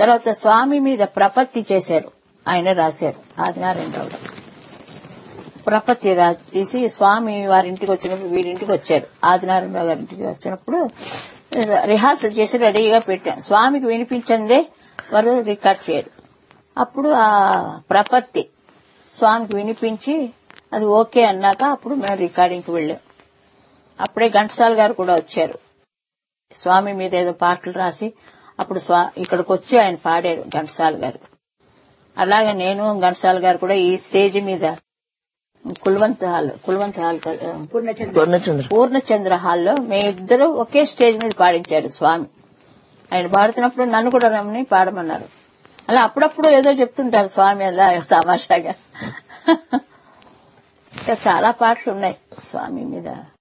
తర్వాత స్వామి మీద ప్రపత్తి చేశారు ఆయన రాశారు ఆదినారాయణరావు గారు. ప్రపత్తి రా తీసి స్వామి వారింటికి వచ్చినప్పుడు వీరింటికి వచ్చారు ఆదినారాయణరావు గారింటికి వచ్చినప్పుడు రిహార్సల్ చేసి రెడీగా పెట్టాం స్వామికి వినిపించందే వారు రికార్డ్ చేయరు అప్పుడు ఆ ప్రపత్తి స్వామికి వినిపించి అది ఓకే అన్నాక అప్పుడు మేము రికార్డింగ్కి వెళ్ళాం అప్పుడే ఘంటసాల గారు కూడా వచ్చారు స్వామి మీద ఏదో పాటలు రాసి అప్పుడు స్వా ఇక్కడికి వచ్చి ఆయన పాడారు ఘంటసాల గారు అలాగే నేను ఘంటసాల గారు కూడా ఈ స్టేజ్ మీద కుల్వంత్ హాల్ కుల్వంత్ హాల్ కదా, పూర్ణచంద్ర పూర్ణచంద్ర హాల్లో మేమిద్దరు ఒకే స్టేజ్ మీద పాడించారు స్వామి ఆయన పాడుతున్నప్పుడు నన్ను కూడా రమ్మని పాడమన్నారు అలా అప్పుడప్పుడు ఏదో చెప్తుంటారు స్వామి అలా తమాషాగా ఇంకా చాలా పాటలు ఉన్నాయి స్వామి మీద